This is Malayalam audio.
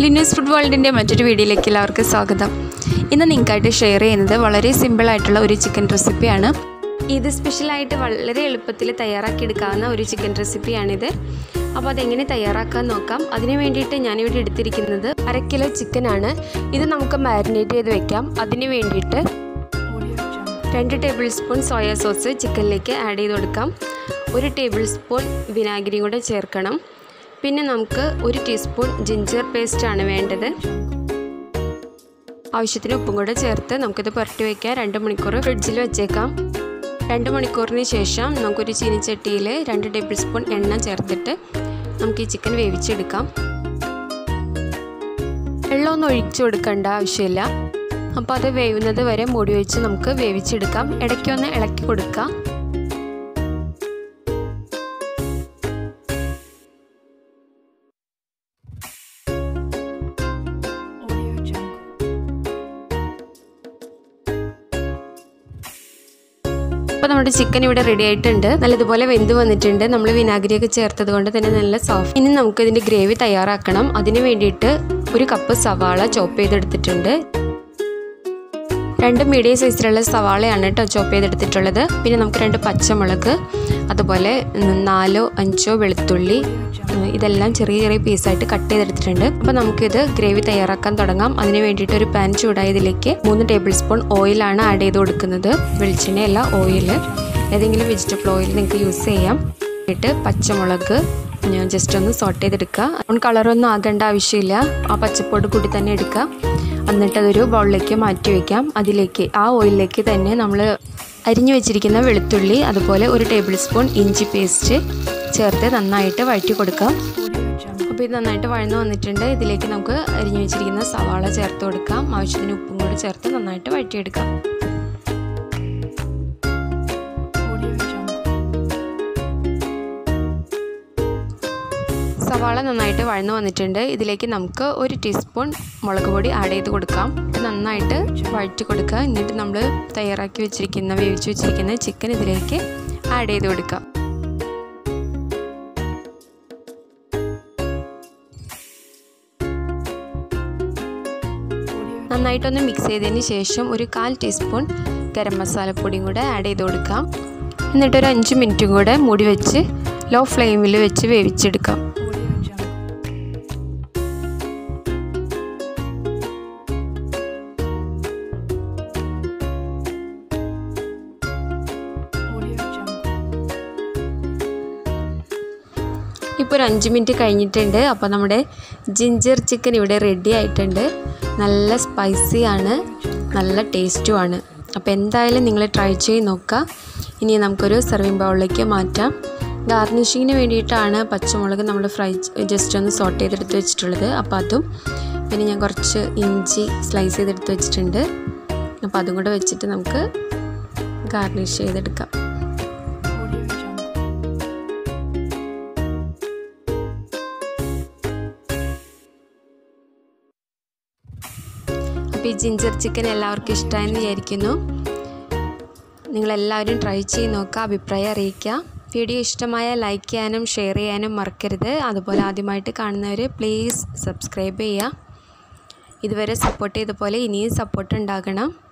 ലിന്യൂസ് ഫുഡ് വേൾഡിൻ്റെ മറ്റൊരു വീഡിയോയിലേക്ക് എല്ലാവർക്കും സ്വാഗതം ഇന്ന് നിങ്ങൾക്കായിട്ട് ഷെയർ ചെയ്യുന്നത് വളരെ സിമ്പിളായിട്ടുള്ള ഒരു ചിക്കൻ റെസിപ്പിയാണ് ഇത് സ്പെഷ്യലായിട്ട് വളരെ എളുപ്പത്തിൽ തയ്യാറാക്കിയെടുക്കാവുന്ന ഒരു ചിക്കൻ റെസിപ്പിയാണിത് അപ്പോൾ അതെങ്ങനെ തയ്യാറാക്കാൻ നോക്കാം അതിന് വേണ്ടിയിട്ട് ഞാനിവിടെ എടുത്തിരിക്കുന്നത് അര കിലോ ചിക്കനാണ് ഇത് നമുക്ക് മാരിനേറ്റ് ചെയ്ത് വെക്കാം അതിന് വേണ്ടിയിട്ട് രണ്ട് ടേബിൾ സ്പൂൺ സോയ സോസ് ചിക്കനിലേക്ക് ആഡ് ചെയ്ത് കൊടുക്കാം ഒരു ടേബിൾ സ്പൂൺ വിനാഗിരിയും കൂടെ ചേർക്കണം പിന്നെ നമുക്ക് ഒരു ടീസ്പൂൺ ജിഞ്ചർ പേസ്റ്റാണ് വേണ്ടത് ആവശ്യത്തിന് ഉപ്പും കൂടെ ചേർത്ത് നമുക്കിത് പുരട്ടി വയ്ക്കാം രണ്ട് മണിക്കൂർ ഫ്രിഡ്ജിൽ വെച്ചേക്കാം രണ്ട് മണിക്കൂറിന് ശേഷം നമുക്കൊരു ചീനിച്ചട്ടിയിൽ രണ്ട് ടേബിൾ സ്പൂൺ എണ്ണ ചേർത്തിട്ട് നമുക്ക് ഈ ചിക്കൻ വേവിച്ചെടുക്കാം വെള്ളമൊന്നും ഒഴിച്ചു കൊടുക്കേണ്ട ആവശ്യമില്ല അപ്പോൾ അത് വേവുന്നത് വരെ മൂടി വെച്ച് നമുക്ക് വേവിച്ചെടുക്കാം ഇടയ്ക്കൊന്ന് ഇളക്കി കൊടുക്കാം അപ്പോൾ നമ്മുടെ ചിക്കൻ ഇവിടെ റെഡി ആയിട്ടുണ്ട് നല്ലതുപോലെ വെന്ത് വന്നിട്ടുണ്ട് നമ്മൾ വിനാഗിരിയൊക്കെ ചേർത്തത് കൊണ്ട് തന്നെ നല്ല സോഫ്റ്റ് ഇനി നമുക്ക് ഇതിൻ്റെ ഗ്രേവി തയ്യാറാക്കണം അതിന് വേണ്ടിയിട്ട് ഒരു കപ്പ് സവാള ചോപ്പ് ചെയ്തെടുത്തിട്ടുണ്ട് രണ്ട് മീഡിയം സൈസിലുള്ള സവാളയാണ് കേട്ടോ ചോപ്പ് ചെയ്തെടുത്തിട്ടുള്ളത് പിന്നെ നമുക്ക് രണ്ട് പച്ചമുളക് അതുപോലെ നാലോ അഞ്ചോ വെളുത്തുള്ളി ഇതെല്ലാം ചെറിയ ചെറിയ പീസായിട്ട് കട്ട് ചെയ്തെടുത്തിട്ടുണ്ട് അപ്പോൾ നമുക്കിത് ഗ്രേവി തയ്യാറാക്കാൻ തുടങ്ങാം അതിന് വേണ്ടിയിട്ട് ഒരു പാൻ ചൂടായതിലേക്ക് മൂന്ന് ടേബിൾ സ്പൂൺ ഓയിലാണ് ആഡ് ചെയ്ത് കൊടുക്കുന്നത് വെളിച്ചെണ്ണയല്ല ഓയിൽ ഏതെങ്കിലും വെജിറ്റബിൾ ഓയിൽ നിങ്ങൾക്ക് യൂസ് ചെയ്യാം എന്നിട്ട് പച്ചമുളക് ഞാൻ ജസ്റ്റ് ഒന്ന് സോട്ട് ചെയ്തെടുക്കുക കളറൊന്നും ആകേണ്ട ആവശ്യമില്ല ആ പച്ചപ്പോട് കൂടി തന്നെ എടുക്കുക എന്നിട്ട് അതൊരു ബൗളിലേക്ക് മാറ്റി വയ്ക്കാം അതിലേക്ക് ആ ഓയിലിലേക്ക് തന്നെ നമ്മൾ അരിഞ്ഞു വെച്ചിരിക്കുന്ന വെളുത്തുള്ളി അതുപോലെ ഒരു ടേബിൾ സ്പൂൺ ഇഞ്ചി പേസ്റ്റ് ചേർത്ത് നന്നായിട്ട് വഴറ്റി കൊടുക്കാം അപ്പോൾ ഇത് നന്നായിട്ട് വഴന്നു വന്നിട്ടുണ്ട് ഇതിലേക്ക് നമുക്ക് അരിഞ്ഞു വെച്ചിരിക്കുന്ന സവാള ചേർത്ത് കൊടുക്കാം ആവശ്യത്തിന് ഉപ്പും കൂടി ചേർത്ത് നന്നായിട്ട് വഴറ്റിയെടുക്കാം സവാള നന്നായിട്ട് വഴന്നു വന്നിട്ടുണ്ട് ഇതിലേക്ക് നമുക്ക് ഒരു ടീസ്പൂൺ മുളക് പൊടി ആഡ് ചെയ്ത് കൊടുക്കാം നന്നായിട്ട് വഴറ്റി കൊടുക്കുക എന്നിട്ട് നമ്മൾ തയ്യാറാക്കി വെച്ചിരിക്കുന്ന വേവിച്ച് വെച്ചിരിക്കുന്ന ചിക്കൻ ഇതിലേക്ക് ആഡ് ചെയ്ത് കൊടുക്കാം നന്നായിട്ടൊന്ന് മിക്സ് ചെയ്തതിന് ശേഷം ഒരു കാൽ ടീസ്പൂൺ ഗരം മസാലപ്പൊടിയും കൂടെ ആഡ് ചെയ്ത് കൊടുക്കാം എന്നിട്ടൊരു അഞ്ച് മിനിറ്റും കൂടെ മൂടി വെച്ച് ലോ ഫ്ലെയിമിൽ വെച്ച് വേവിച്ചെടുക്കാം ഇപ്പോൾ ഒരു അഞ്ച് മിനിറ്റ് കഴിഞ്ഞിട്ടുണ്ട് അപ്പോൾ നമ്മുടെ ജിഞ്ചർ ചിക്കൻ ഇവിടെ റെഡി ആയിട്ടുണ്ട് നല്ല സ്പൈസി ആണ് നല്ല ടേസ്റ്റുമാണ് അപ്പോൾ എന്തായാലും നിങ്ങൾ ട്രൈ ചെയ്ത് നോക്കുക ഇനി നമുക്കൊരു സെർവിങ് ബൗളിലേക്ക് മാറ്റാം ഗാർണിഷിങ്ങിന് വേണ്ടിയിട്ടാണ് പച്ചമുളക് നമ്മൾ ഫ്രൈ ജസ്റ്റ് ഒന്ന് സോട്ട് ചെയ്തെടുത്ത് വെച്ചിട്ടുള്ളത് അപ്പോൾ അതും പിന്നെ ഞാൻ കുറച്ച് ഇഞ്ചി സ്ലൈസ് ചെയ്തെടുത്ത് വെച്ചിട്ടുണ്ട് അപ്പോൾ അതും കൂടെ വെച്ചിട്ട് നമുക്ക് ഗാർണിഷ് ചെയ്തെടുക്കാം അപ്പോൾ ഈ ജിഞ്ചർ ചിക്കൻ എല്ലാവർക്കും ഇഷ്ടമായെന്ന് വിചാരിക്കുന്നു നിങ്ങളെല്ലാവരും ട്രൈ ചെയ്ത് നോക്കുക അഭിപ്രായം അറിയിക്കുക വീഡിയോ ഇഷ്ടമായ ലൈക്ക് ചെയ്യാനും ഷെയർ ചെയ്യാനും മറക്കരുത് അതുപോലെ ആദ്യമായിട്ട് കാണുന്നവർ പ്ലീസ് സബ്സ്ക്രൈബ് ചെയ്യുക ഇതുവരെ സപ്പോർട്ട് ചെയ്ത പോലെ ഇനിയും സപ്പോർട്ട് ഉണ്ടാകണം